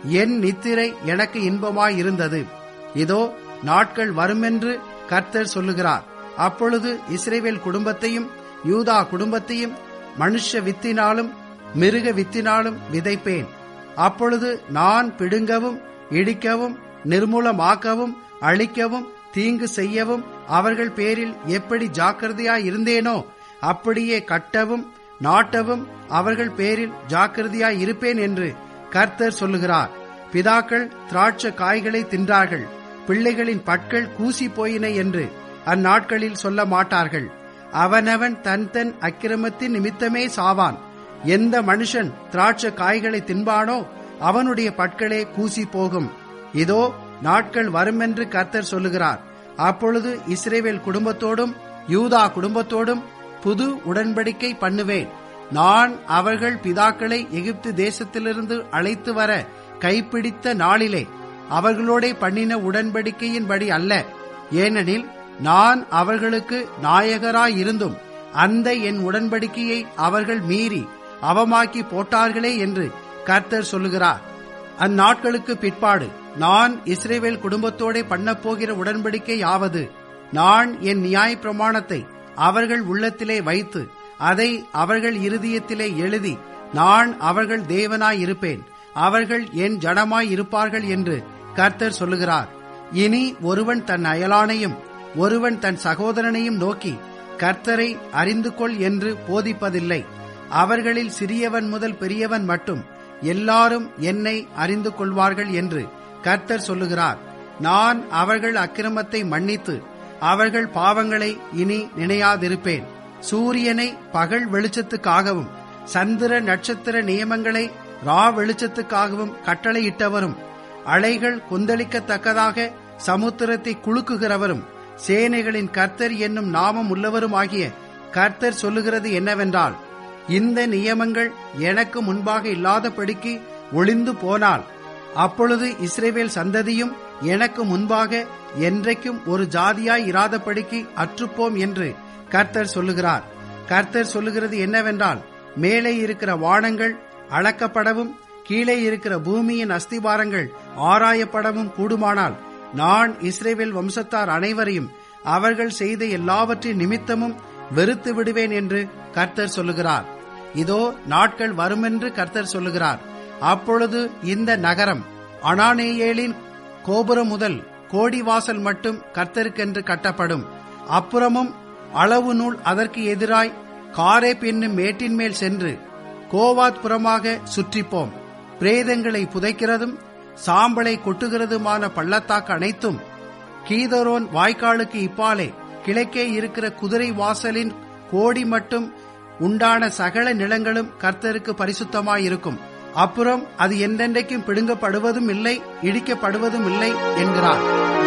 என் நித்திரை எனக்கு இன்பமாயிருந்தது இதோ நாட்கள் வருமென்று கர்த்தர் சொல்லுகிறார் அப்பொழுது இஸ்ரேவேல் குடும்பத்தையும் யூதா குடும்பத்தையும் மனுஷ வித்தினாலும் மிருக வித்தினாலும் விதைப்பேன் அப்பொழுது நான் பிடுங்கவும் இடிக்கவும் நிர்மூலமாக்கவும் அழிக்கவும் தீங்கு செய்யவும் அவர்கள் பேரில் எப்படி ஜாக்கிரதையாய் இருந்தேனோ அப்படியே கட்டவும் நாட்டவும் அவர்கள் பேரில் ஜாக்கிரதையாய் இருப்பேன் என்று கர்த்தர் சொல்லுகிறார் பிதாக்கள் திராட்ச காய்களை தின்றார்கள் பிள்ளைகளின் பற்கள் கூசி போயின என்று அந்நாட்களில் சொல்ல மாட்டார்கள் அவனவன் தன் தன் அக்கிரமத்தின் நிமித்தமே சாவான் எந்த மனுஷன் திராட்ச காய்களை தின்பானோ அவனுடைய பற்களே கூசி போகும் இதோ நாட்கள் வருமென்று கர்த்தர் சொல்லுகிறார் அப்பொழுது இஸ்ரேவேல் குடும்பத்தோடும் யூதா குடும்பத்தோடும் புது உடன்படிக்கை பண்ணுவேன் நான் அவர்கள் பிதாக்களை எகிப்து தேசத்திலிருந்து அழைத்து வர கைப்பிடித்த நாளிலே அவர்களோட பண்ணின உடன்படிக்கையின்படி அல்ல ஏனெனில் நான் அவர்களுக்கு நாயகராயிருந்தும் அந்த என் உடன்படிக்கையை அவர்கள் மீறி அவமாக்கி போட்டார்களே என்று கர்த்தர் சொல்லுகிறார் அந்நாட்களுக்கு பிற்பாடு நான் இஸ்ரேவேல் குடும்பத்தோட பண்ணப்போகிற உடன்படிக்கை ஆவது நான் என் நியாய பிரமாணத்தை அவர்கள் உள்ளத்திலே வைத்து அதை அவர்கள் இருதயத்திலே எழுதி நான் அவர்கள் தேவனாய் இருப்பேன் அவர்கள் என் ஜனமாய் இருப்பார்கள் என்று கர்த்தர் சொல்லுகிறார் இனி ஒருவன் தன் அயலானையும் ஒருவன் தன் சகோதரனையும் நோக்கி கர்த்தரை அறிந்து கொள் என்று போதிப்பதில்லை அவர்களில் சிறியவன் முதல் பெரியவன் மட்டும் எல்லாரும் என்னை அறிந்து கொள்வார்கள் என்று கர்த்தர் சொல்லுகிறார் நான் அவர்கள் அக்கிரமத்தை மன்னித்து அவர்கள் பாவங்களை இனி நினையாதிருப்பேன் சூரியனை பகல் வெளிச்சத்துக்காகவும் சந்திர நட்சத்திர நியமங்களை ரா வெளிச்சத்துக்காகவும் கட்டளையிட்டவரும் அலைகள் கொந்தளிக்கத்தக்கதாக சமுத்திரத்தை குலுக்குகிறவரும் சேனைகளின் கர்த்தர் என்னும் நாமம் உள்ளவருமாகிய கர்த்தர் சொல்லுகிறது என்னவென்றால் இந்த நியமங்கள் எனக்கு முன்பாக இல்லாதபடிக்கு ஒளிந்து போனால் அப்பொழுது இஸ்ரேவேல் சந்ததியும் எனக்கு முன்பாக என்றைக்கும் ஒரு ஜாதியாய் இராதபடிக்கு அற்றுப்போம் என்று கர்த்தர் சொல்லுகிறார் கர்த்தர் சொல்லுகிறது என்னவென்றால் மேலே இருக்கிற வானங்கள் அளக்கப்படவும் கீழே இருக்கிற பூமியின் அஸ்திபாரங்கள் ஆராயப்படவும் கூடுமானால் நான் இஸ்ரேவேல் வம்சத்தார் அனைவரையும் அவர்கள் செய்த எல்லாவற்றின் நிமித்தமும் வெறுத்து விடுவேன் என்று கர்த்தர் சொல்லுகிறார் இதோ நாட்கள் வருமென்று கர்த்தர் சொல்லுகிறார் அப்பொழுது இந்த நகரம் அனானேயேலின் கோபுரம் முதல் கோடிவாசல் மட்டும் கர்த்தருக்கென்று கட்டப்படும் அப்புறமும் அளவு நூல் அதற்கு எதிராய் காரேப் என்னும் மேட்டின் மேல் சென்று கோவாத் புறமாக சுற்றிப்போம் பிரேதங்களை புதைக்கிறதும் சாம்பலை கொட்டுகிறதுமான பள்ளத்தாக்கு அனைத்தும் கீதரோன் வாய்க்காலுக்கு இப்பாலே கிழக்கே இருக்கிற குதிரை வாசலின் கோடி மட்டும் உண்டான சகல நிலங்களும் கர்த்தருக்கு பரிசுத்தமாயிருக்கும் அப்புறம் அது என்றென்றைக்கும் பிடுங்கப்படுவதும் இல்லை இடிக்கப்படுவதும் இல்லை என்கிறார்